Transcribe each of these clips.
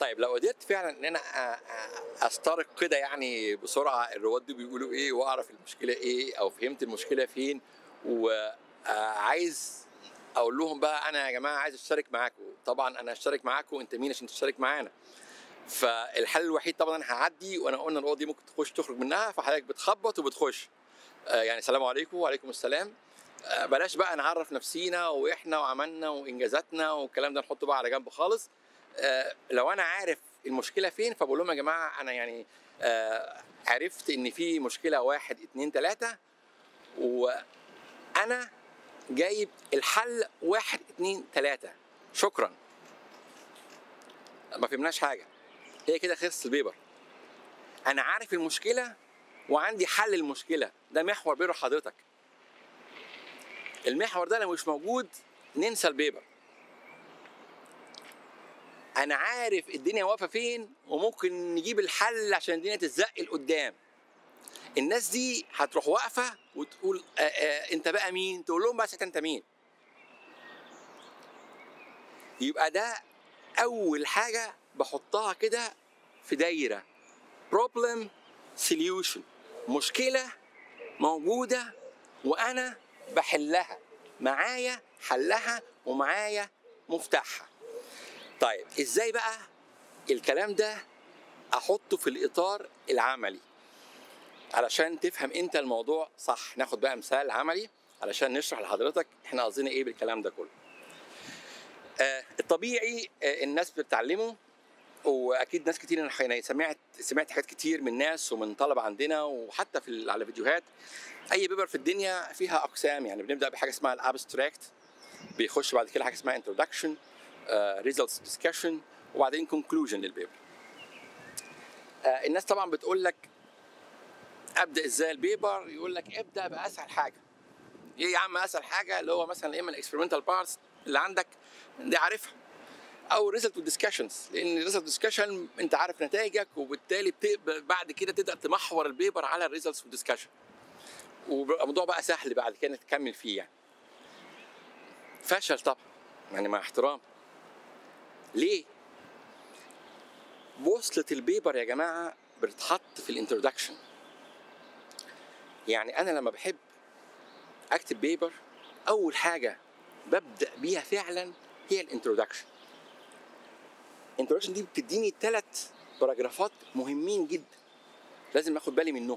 طيب لو قدرت فعلا ان انا أ- أ- استرق كده يعني بسرعه الرواد دول بيقولوا ايه واعرف المشكله ايه او فهمت المشكله فين وعايز اقول لهم بقى انا يا جماعه عايز اشترك معاكم طبعا انا اشترك معاكم انت مين عشان تشترك معانا فالحل الوحيد طبعا انا هعدي وانا قلنا الاوضه دي ممكن تخش تخرج منها فحضرتك بتخبط وبتخش آه، يعني السلام عليكم وعليكم السلام آه، بلاش بقى نعرف نفسينا واحنا وعملنا وانجازاتنا والكلام ده نحطه بقى على جنب خالص آه، لو انا عارف المشكله فين فبقول لهم يا جماعه انا يعني آه، عرفت ان في مشكله واحد اتنين تلاته وانا جايب الحل واحد اتنين تلاته شكرا ما فهمناش حاجه هي كده خلصت البيبر انا عارف المشكله وعندي حل المشكله ده محور بيبر حضرتك المحور ده لو مش موجود ننسى البيبر انا عارف الدنيا واقفه فين وممكن نجيب الحل عشان الدنيا تتزق لقدام الناس دي هتروح واقفه وتقول آآ آآ انت بقى مين تقول لهم بس انت مين يبقى ده اول حاجه بحطها كده في دايره problem solution مشكله موجوده وانا بحلها معايا حلها ومعايا مفتاحها طيب ازاي بقى الكلام ده احطه في الاطار العملي علشان تفهم انت الموضوع صح ناخد بقى مثال عملي علشان نشرح لحضرتك احنا قصدنا ايه بالكلام ده كله آه الطبيعي آه الناس بتتعلمه واكيد ناس كتير انا يعني سمعت سمعت حاجات كتير من ناس ومن طلبه عندنا وحتى في على فيديوهات اي بيبر في الدنيا فيها اقسام يعني بنبدا بحاجه اسمها الابستراكت بيخش بعد كده حاجه اسمها انتروداكشن ريزلتس ديسكشن وبعدين كونكلوجن للبيبر آه الناس طبعا بتقول لك ابدا ازاي البيبر يقول لك ابدا باسهل حاجه ايه يا عم اسهل حاجه اللي هو مثلا يا اما الاكسبيرمنتال بارتس اللي عندك دي عارفها او ريزلت ديسكشنز لان الريزلت ديسكشن انت عارف نتائجك وبالتالي بتقبل بعد كده تبدا تمحور البيبر على الريزلتس والديسكشن والموضوع بقى سهل بعد كده تكمل فيه يعني فشل طبعا يعني مع احترام ليه بوصلة البيبر يا جماعة بتتحط في الانترودكشن يعني أنا لما بحب أكتب بيبر أول حاجة ببدأ بيها فعلا هي الانترودكشن الانترودكشن دي بتديني ثلاث باراجرافات مهمين جدا لازم اخد بالي منهم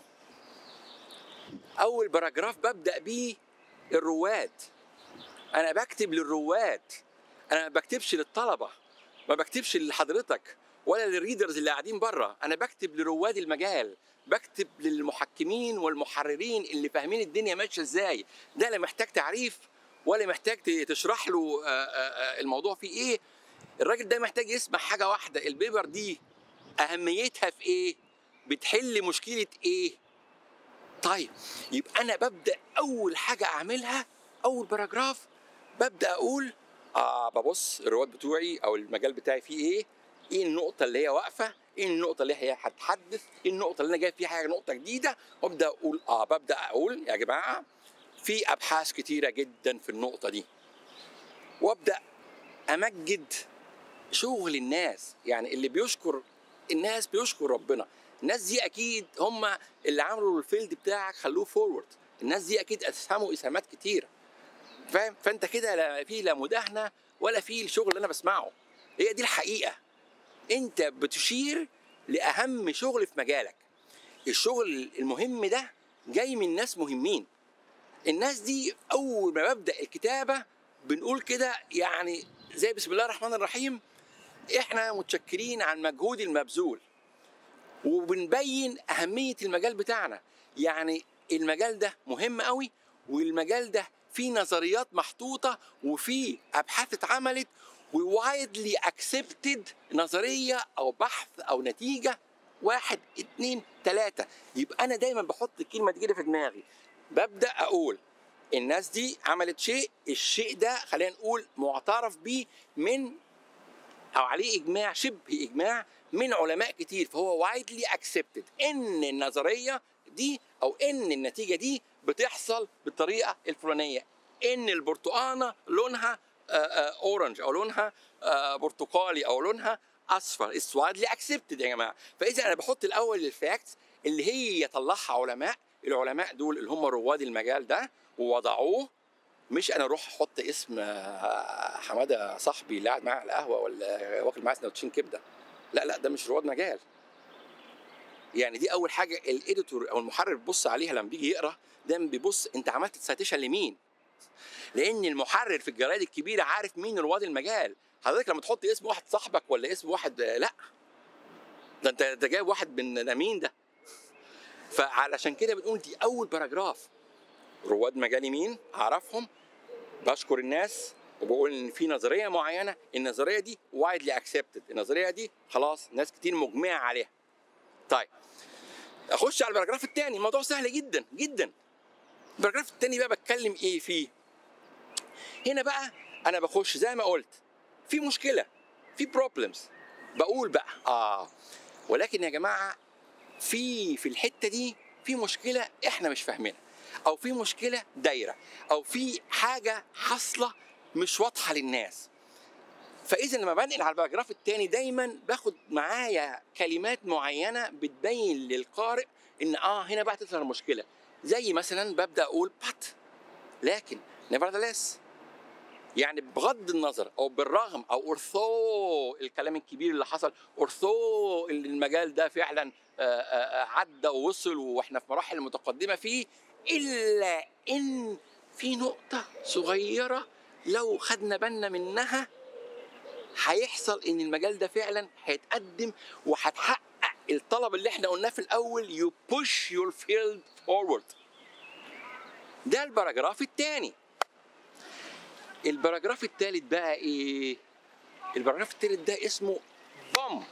اول باراجراف ببدا بيه الرواد انا بكتب للرواد انا ما بكتبش للطلبه ما بكتبش لحضرتك ولا للريدرز اللي قاعدين بره انا بكتب لرواد المجال بكتب للمحكمين والمحررين اللي فاهمين الدنيا ماشيه ازاي ده لا محتاج تعريف ولا محتاج تشرح له الموضوع فيه ايه الراجل ده محتاج يسمع حاجه واحده البيبر دي اهميتها في ايه بتحل مشكله ايه طيب يبقى انا ببدا اول حاجه اعملها اول باراجراف ببدا اقول اه ببص الرواد بتوعي او المجال بتاعي فيه ايه ايه النقطه اللي هي واقفه ايه النقطه اللي هي هتحدث ايه النقطه اللي انا جايب فيها حاجه نقطه جديده وابدا اقول اه ببدا اقول يا جماعه في ابحاث كتيره جدا في النقطه دي وابدا امجد شغل الناس يعني اللي بيشكر الناس بيشكر ربنا الناس دي اكيد هم اللي عملوا الفيلد بتاعك خلوه فورورد الناس دي اكيد اسهموا اسهامات كتيره فاهم فانت كده لا في لا مداهنه ولا في الشغل اللي انا بسمعه هي دي الحقيقه انت بتشير لاهم شغل في مجالك الشغل المهم ده جاي من ناس مهمين الناس دي اول ما ببدا الكتابه بنقول كده يعني زي بسم الله الرحمن الرحيم احنا متشكرين عن مجهود المبذول وبنبين اهميه المجال بتاعنا يعني المجال ده مهم قوي والمجال ده فيه نظريات محطوطه وفيه ابحاث اتعملت ووايدلي اكسبتد نظريه او بحث او نتيجه واحد اتنين تلاته يبقى انا دايما بحط الكلمه دي كده في دماغي ببدا اقول الناس دي عملت شيء الشيء ده خلينا نقول معترف بيه من او عليه اجماع شبه اجماع من علماء كتير فهو وايدلي اكسبتد ان النظريه دي او ان النتيجه دي بتحصل بالطريقه الفلانيه ان البرتقانه لونها اورنج او لونها برتقالي او لونها اصفر اتس وايدلي اكسبتد يا جماعه فاذا انا بحط الاول الفاكتس اللي هي يطلعها علماء العلماء دول اللي هم رواد المجال ده ووضعوه مش انا اروح احط اسم آه، حماده صاحبي اللي قاعد معايا على القهوه ولا واكل معاه سندوتشين كبده لا لا ده مش رواد مجال يعني دي اول حاجه الاديتور او المحرر بيبص عليها لما بيجي يقرا دايما بيبص انت عملت سايتيشن لمين لان المحرر في الجرايد الكبيره عارف مين رواد المجال حضرتك لما تحط اسم واحد صاحبك ولا اسم واحد آه، لا ده انت ده جايب واحد من ده مين ده فعلشان كده بنقول دي اول باراجراف رواد مجالي مين اعرفهم بشكر الناس وبقول ان في نظريه معينه النظريه دي وايدلي اكسبتد النظريه دي خلاص ناس كتير مجمعه عليها طيب اخش على الباراجراف الثاني الموضوع سهل جدا جدا الباراجراف الثاني بقى بتكلم ايه فيه هنا بقى انا بخش زي ما قلت في مشكله في بروبلمز بقول بقى اه ولكن يا جماعه في في الحته دي في مشكله احنا مش فاهمينها او في مشكله دايره او في حاجه حاصله مش واضحه للناس فاذا لما بنقل على الباراجراف الثاني دايما باخد معايا كلمات معينه بتبين للقارئ ان اه هنا بقى تظهر المشكله زي مثلا ببدا اقول بات لكن nevertheless يعني بغض النظر او بالرغم او ارثو الكلام الكبير اللي حصل ارثو اللي المجال ده فعلا آه، آه، آه، عدى ووصل واحنا في مراحل متقدمه فيه الا ان في نقطه صغيره لو خدنا بالنا منها هيحصل ان المجال ده فعلا هيتقدم وهتحقق الطلب اللي احنا قلناه في الاول يو بوش يور فيلد فورورد ده الباراجراف الثاني الباراجراف الثالث بقى ايه الباراجراف الثالث ده اسمه بوم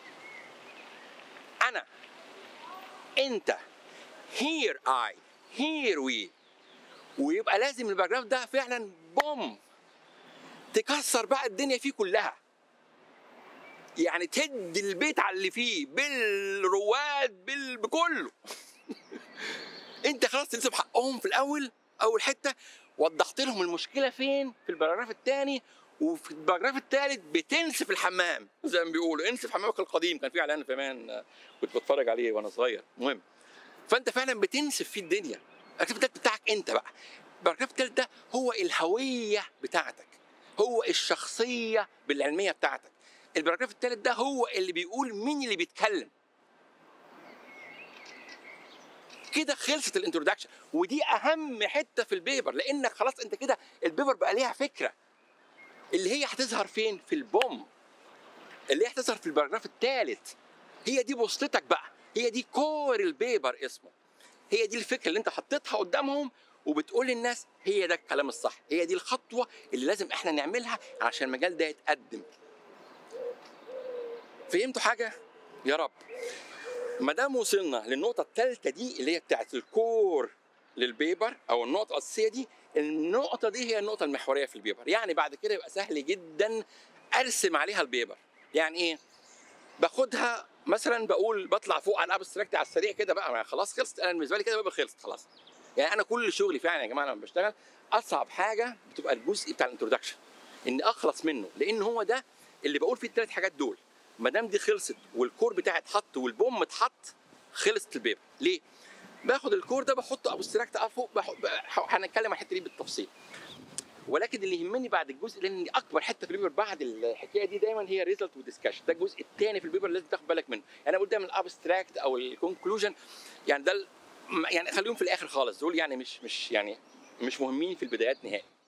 انا انت هير اي هير وي ويبقى لازم الباراجراف ده فعلا بوم تكسر بقى الدنيا فيه كلها يعني تهد البيت على اللي فيه بالرواد بال... بكله انت خلاص تنسب حقهم في الاول اول حته وضحت لهم المشكله فين في الباراجراف الثاني وفي الباراجراف الثالث بتنسف الحمام زي ما بيقولوا انسف حمامك القديم كان في اعلان زمان آه، كنت بتفرج عليه وانا صغير المهم فانت فعلا بتنسف فيه الدنيا الباراجراف الثالث بتاعك انت بقى الباراجراف الثالث ده هو الهويه بتاعتك هو الشخصيه بالعلميه بتاعتك الباراجراف الثالث ده هو اللي بيقول مين اللي بيتكلم كده خلصت الانترودكشن ودي اهم حته في البيبر لانك خلاص انت كده البيبر بقى ليها فكره اللي هي هتظهر فين في البوم اللي هي هتظهر في الباراجراف الثالث هي دي بوستتك بقى هي دي كور البيبر اسمه هي دي الفكره اللي انت حطيتها قدامهم وبتقول للناس هي ده الكلام الصح هي دي الخطوه اللي لازم احنا نعملها عشان المجال ده يتقدم فهمتوا حاجه يا رب ما دام وصلنا للنقطه الثالثه دي اللي هي بتاعت الكور للبيبر او النقطه الاساسيه دي النقطه دي هي النقطه المحوريه في البيبر يعني بعد كده يبقى سهل جدا ارسم عليها البيبر يعني ايه باخدها مثلا بقول بطلع فوق على الابستراكت على السريع كده بقى ما خلاص خلصت انا بالنسبه لي كده البيبر خلصت خلاص يعني انا كل شغلي فعلا يا جماعه لما بشتغل اصعب حاجه بتبقى الجزء بتاع الانترودكشن اني اخلص منه لان هو ده اللي بقول فيه الثلاث حاجات دول ما دام دي خلصت والكور بتاعي اتحط والبوم اتحط خلصت البيبر ليه؟ باخد الكور ده بحطه ابستراكت فوق بح- بح- هنتكلم عن الحته دي بالتفصيل ولكن اللي يهمني بعد الجزء لان اكبر حته في البيبر بعد الحكايه دي دايما هي ريزلت وديسكشن ده الجزء الثاني في البيبر لازم تاخد بالك منه يعني انا بقول دايما الابستراكت او الكونكلوجن يعني ده ال- يعني خليهم في الاخر خالص دول يعني مش مش يعني مش مهمين في البدايات نهائي